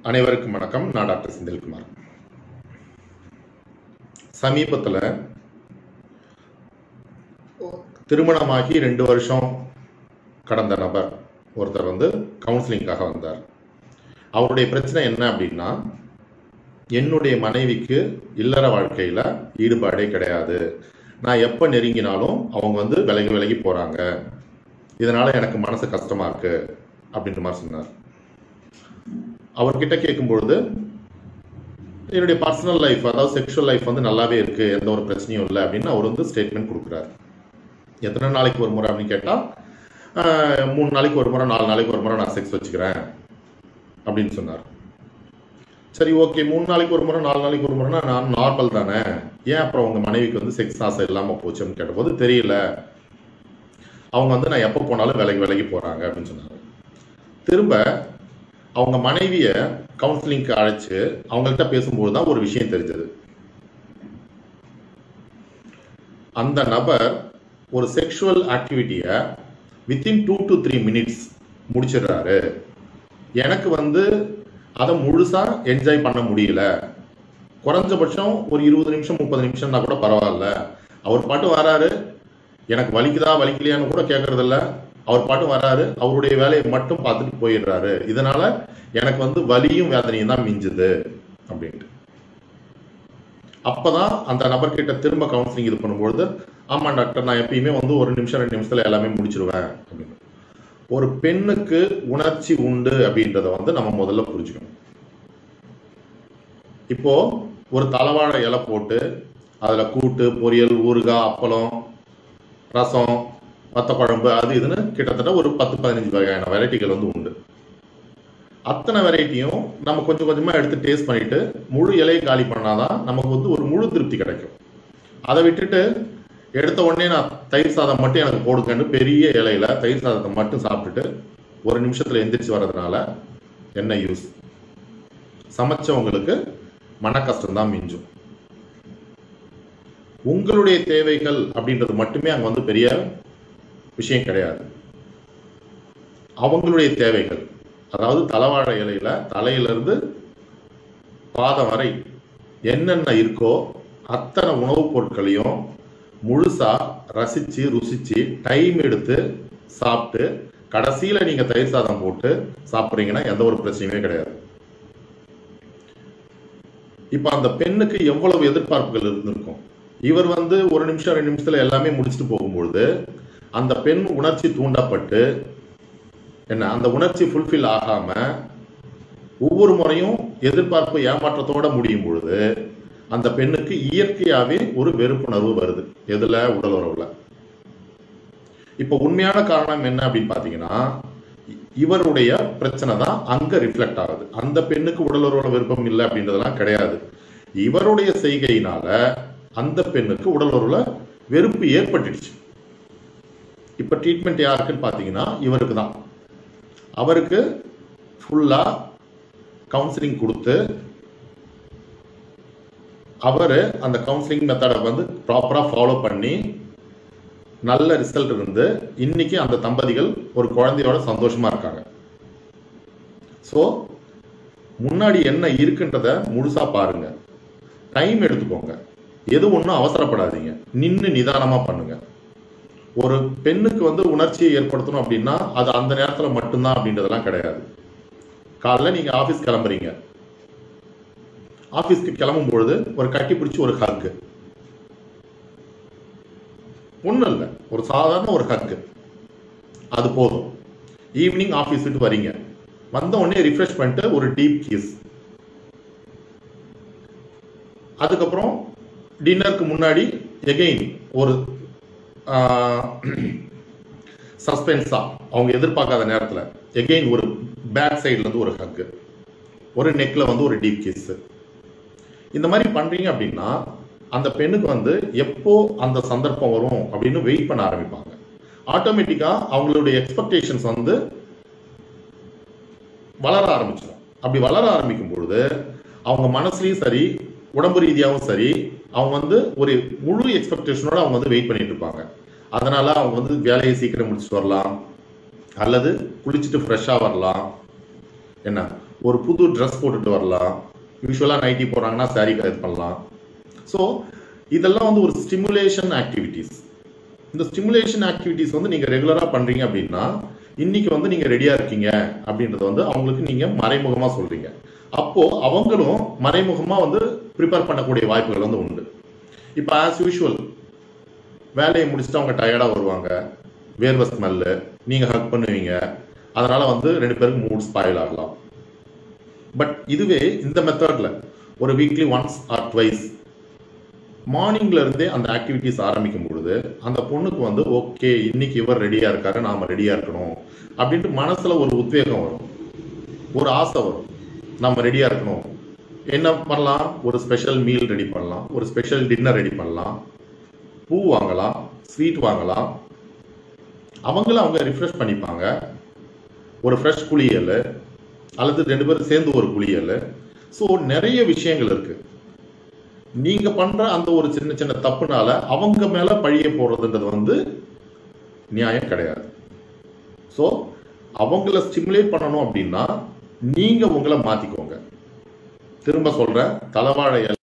அனைவருக்கும் வணக்கம் நான் டாக்டர் செந்தில்குமார் சமீபத்தில் திருமணமாகி ரெண்டு வருஷம் கடந்த நபர் ஒருத்தர் வந்து கவுன்சிலிங்காக வந்தார் அவருடைய பிரச்சனை என்ன அப்படின்னா என்னுடைய மனைவிக்கு இல்லற வாழ்க்கையில் ஈடுபாடே கிடையாது நான் எப்போ நெருங்கினாலும் அவங்க வந்து விலகி விலகி போகிறாங்க இதனால் எனக்கு மனசு கஷ்டமாக இருக்கு அப்படின்ற மாதிரி சொன்னார் அவர்கிட்ட கேட்கும்பொழுது என்னுடைய பர்சனல் லைஃப் அதாவது செக்ஷுவல் லைஃப் வந்து நல்லாவே இருக்கு எந்த ஒரு பிரச்சனையும் இல்லை அப்படின்னு அவர் வந்து ஸ்டேட்மெண்ட் கொடுக்குறாரு எத்தனை நாளைக்கு ஒரு முறை அப்படின்னு கேட்டால் மூணு நாளைக்கு ஒரு முறை நாலு நாளைக்கு ஒரு முறை நான் செக்ஸ் வச்சுக்கிறேன் அப்படின்னு சொன்னார் சரி ஓகே மூணு நாளைக்கு ஒரு முறை நாலு நாளைக்கு ஒரு முறைனா நான் நார்மல் தானே ஏன் அப்புறம் உங்கள் மனைவிக்கு வந்து செக்ஸ் ஆசை இல்லாமல் போச்சுன்னு கேட்டபோது தெரியல அவங்க வந்து நான் எப்போ போனாலும் விலகி விலகி போகிறாங்க அப்படின்னு சொன்னாங்க திரும்ப அவங்க மனைவிய கவுன்சிலிங்க்கு அழைச்சு அவங்கள்ட்ட பேசும்போது தான் ஒரு விஷயம் தெரிஞ்சது அந்த நபர் ஒரு செக்ஷுவல் ஆக்டிவிட்டியை within two to three minutes முடிச்சிடுறாரு எனக்கு வந்து அதை முழுசா என்ஜாய் பண்ண முடியல குறைஞ்சபட்சம் ஒரு இருபது நிமிஷம் முப்பது நிமிஷம்னா கூட பரவாயில்ல அவர் பாட்டு வராரு எனக்கு வலிக்குதா வலிக்கலையான்னு கூட கேட்கறதில்ல அவர் பாட்டு வராரு அவருடைய வேலையை மட்டும் பார்த்துட்டு போயிடுறாரு இதனால எனக்கு வந்து வலியும் வேதனையும் தான் மிஞ்சுது அப்படின்ட்டு அப்பதான் அந்த நபர்கிட்ட திரும்ப கவுன்சிலிங் இது பண்ணும்பொழுது ஆமா டாக்டர் நான் எப்பயுமே வந்து ஒரு நிமிஷம் ரெண்டு நிமிஷத்துல எல்லாமே முடிச்சிருவேன் அப்படின்னு ஒரு பெண்ணுக்கு உணர்ச்சி உண்டு அப்படின்றத வந்து நம்ம முதல்ல புரிஞ்சுக்கணும் இப்போ ஒரு தலவாழை இலை போட்டு அதுல கூட்டு பொரியல் ஊறுகாய் அப்பளம் ரசம் வத்த குழம்பு அது இதுன்னு கிட்டத்தட்ட ஒரு பத்து பதினஞ்சு வகையான வெரைட்டிகள் வந்து உண்டு அத்தனை வெரைட்டியும் நம்ம கொஞ்சம் கொஞ்சமா எடுத்து டேஸ்ட் பண்ணிட்டு முழு இலையை காலி பண்ணாதான் நமக்கு வந்து ஒரு முழு திருப்தி கிடைக்கும் அதை விட்டுட்டு எடுத்த உடனே நான் தயிர் சாதம் மட்டும் எனக்கு போடுங்கன்னு பெரிய இலையில தயிர் சாதத்தை மட்டும் சாப்பிட்டுட்டு ஒரு நிமிஷத்துல எந்திரிச்சு வர்றதுனால என்ன யூஸ் சமைச்சவங்களுக்கு மன கஷ்டம் தான் மிஞ்சும் உங்களுடைய தேவைகள் அப்படின்றது மட்டுமே அங்க வந்து பெரிய விஷயம் கிடையாது அவங்களுடைய தேவைகள் அதாவது தலைவாழை இலையில தலையிலிருந்து பாதம் வரை என்னென்ன இருக்கோ அத்தனை உணவுப் பொருட்களையும் முழுசா ரசிச்சு ருசிச்சு டைம் எடுத்து சாப்பிட்டு கடைசியில நீங்க தயிர் சாதம் போட்டு சாப்பிட்றீங்கன்னா எந்த ஒரு பிரச்சனையுமே கிடையாது இப்ப அந்த பெண்ணுக்கு எவ்வளவு எதிர்பார்ப்புகள் இருந்திருக்கும் இவர் வந்து ஒரு நிமிஷம் ரெண்டு நிமிஷத்துல எல்லாமே முடிச்சுட்டு போகும்பொழுது அந்த பெண் உணர்ச்சி தூண்டப்பட்டு என்ன அந்த உணர்ச்சி ஃபுல்ஃபில் ஆகாம ஒவ்வொரு முறையும் எதிர்பார்ப்பு ஏமாற்றத்தோட முடியும் பொழுது அந்த பெண்ணுக்கு இயற்கையாவே ஒரு வெறுப்புணர்வு வருது எதுல உடல் உறவுல இப்ப உண்மையான காரணம் என்ன அப்படின்னு பாத்தீங்கன்னா இவருடைய பிரச்சனை தான் அங்க ரிஃப்ளெக்ட் ஆகுது அந்த பெண்ணுக்கு உடல் உறவுல விருப்பம் இல்லை அப்படின்றதெல்லாம் கிடையாது இவருடைய செய்கையினால அந்த பெண்ணுக்கு உடல் உறவுல வெறுப்பு ஏற்பட்டுடுச்சு இப்ப ட்ரீட்மெண்ட் யாருக்குன்னு பாத்தீங்கன்னா இவருக்கு தான் அவருக்கு ஃபுல்லா கவுன்சிலிங் கொடுத்து அவர் அந்த கவுன்சிலிங் மெத்தடை வந்து ப்ராப்பராக ஃபாலோ பண்ணி நல்ல ரிசல்ட் இருந்து இன்னைக்கு அந்த தம்பதிகள் ஒரு குழந்தையோட சந்தோஷமா இருக்காங்க ஸோ முன்னாடி என்ன இருக்குன்றத முழுசா பாருங்க டைம் எடுத்துக்கோங்க எது ஒன்றும் அவசரப்படாதீங்க நின்று நிதானமா பண்ணுங்க ஒரு பெண்ணுக்கு வந்து உணர்ச்சியை ஏற்படுத்தணும் அப்படின்னா அது அந்த நேரத்தில் மட்டும்தான் அப்படின்றதெல்லாம் கிடையாது காலைல நீங்க ஆஃபீஸ் கிளம்புறீங்க ஆஃபீஸ்க்கு கிளம்பும் பொழுது ஒரு கட்டி பிடிச்சி ஒரு ஹக்கு ஒன்றும் இல்லை ஒரு சாதாரண ஒரு ஹக்கு அது போதும் ஈவினிங் ஆஃபீஸ் விட்டு வரீங்க வந்த உடனே ரிஃப்ரெஷ் பண்ணிட்டு ஒரு டீப் கீஸ் அதுக்கப்புறம் டின்னருக்கு முன்னாடி எகெயின் ஒரு சஸ்பென்ஸா அவங்க எதிர்பார்க்காத நேரத்தில் எகெயின் ஒரு பேக் சைட்ல இருந்து ஒரு ஹக்கு ஒரு நெக்ல வந்து ஒரு டீப் கிஸ் இந்த மாதிரி பண்றீங்க அப்படின்னா அந்த பெண்ணுக்கு வந்து எப்போ அந்த சந்தர்ப்பம் வரும் அப்படின்னு வெயிட் பண்ண ஆரம்பிப்பாங்க ஆட்டோமேட்டிக்கா அவங்களுடைய எக்ஸ்பெக்டேஷன்ஸ் வந்து வளர ஆரம்பிச்சிடும் அப்படி வளர ஆரம்பிக்கும் பொழுது அவங்க மனசுலயும் சரி உடம்பு ரீதியாகவும் சரி அவங்க வந்து ஒரு முழு எக்ஸ்பெக்டேஷனோட அவங்க வந்து வெயிட் பண்ணிட்டு இருப்பாங்க அதனால அவங்க வந்து வேலையை சீக்கிரம் முடிச்சுட்டு வரலாம் அல்லது குளிச்சுட்டு ஃப்ரெஷ்ஷாக வரலாம் என்ன ஒரு புது ட்ரெஸ் போட்டுட்டு வரலாம் யூஸ்வலாக நைட்டி போடுறாங்கன்னா saree இது பண்ணலாம் ஸோ இதெல்லாம் வந்து ஒரு ஸ்டிமுலேஷன் ஆக்டிவிட்டீஸ் இந்த ஸ்டிமுலேஷன் ஆக்டிவிட்டீஸ் வந்து நீங்கள் ரெகுலராக பண்ணுறீங்க அப்படின்னா இன்னைக்கு வந்து நீங்கள் ரெடியாக இருக்கீங்க அப்படின்றத வந்து அவங்களுக்கு நீங்கள் மறைமுகமாக சொல்கிறீங்க அப்போது அவங்களும் மறைமுகமாக வந்து ப்ரிப்பேர் பண்ணக்கூடிய வாய்ப்புகள் வந்து உண்டு இப்போ ஆஸ் யூஷுவல் வேலையை முடிச்சுட்டு அவங்க டயர்டாக வருவாங்க வேர்வை ஸ்மெல்லு நீங்கள் ஹக் பண்ணுவீங்க அதனால் வந்து ரெண்டு பேருக்கு மூட் ஸ்பாயில் ஆகலாம் பட் இதுவே இந்த மெத்தடில் ஒரு வீக்லி ஒன்ஸ் ஆர் ட்வைஸ் மார்னிங்ல இருந்தே அந்த ஆக்டிவிட்டிஸ் ஆரம்பிக்கும் பொழுது அந்த பொண்ணுக்கு வந்து ஓகே இன்னைக்கு இவர் ரெடியா இருக்காரு நாம ரெடியா இருக்கணும் அப்படின்ட்டு மனசுல ஒரு உத்வேகம் வரும் ஒரு ஆசை வரும் நம்ம ரெடியா இருக்கணும் என்ன பண்ணலாம் ஒரு ஸ்பெஷல் மீல் ரெடி பண்ணலாம் ஒரு ஸ்பெஷல் டின்னர் ரெடி பண்ணலாம் பூ வாங்கலாம் ஸ்வீட் வாங்கலாம் அவங்கள அவங்க ரிஃப்ரெஷ் பண்ணிப்பாங்க ஒரு ஃப்ரெஷ் குளியல் அல்லது ரெண்டு பேரும் சேர்ந்து ஒரு குளியல் ஸோ நிறைய விஷயங்கள் இருக்கு நீங்க பண்ற அந்த ஒரு சின்ன சின்ன தப்புனால அவங்க மேல பழிய போடுறதுன்றது வந்து நியாயம் கிடையாது ஸோ அவங்கள ஸ்டிமுலேட் பண்ணணும் அப்படின்னா நீங்க உங்களை மாத்திக்கோங்க திரும்ப சொல்றேன் தலைவாழை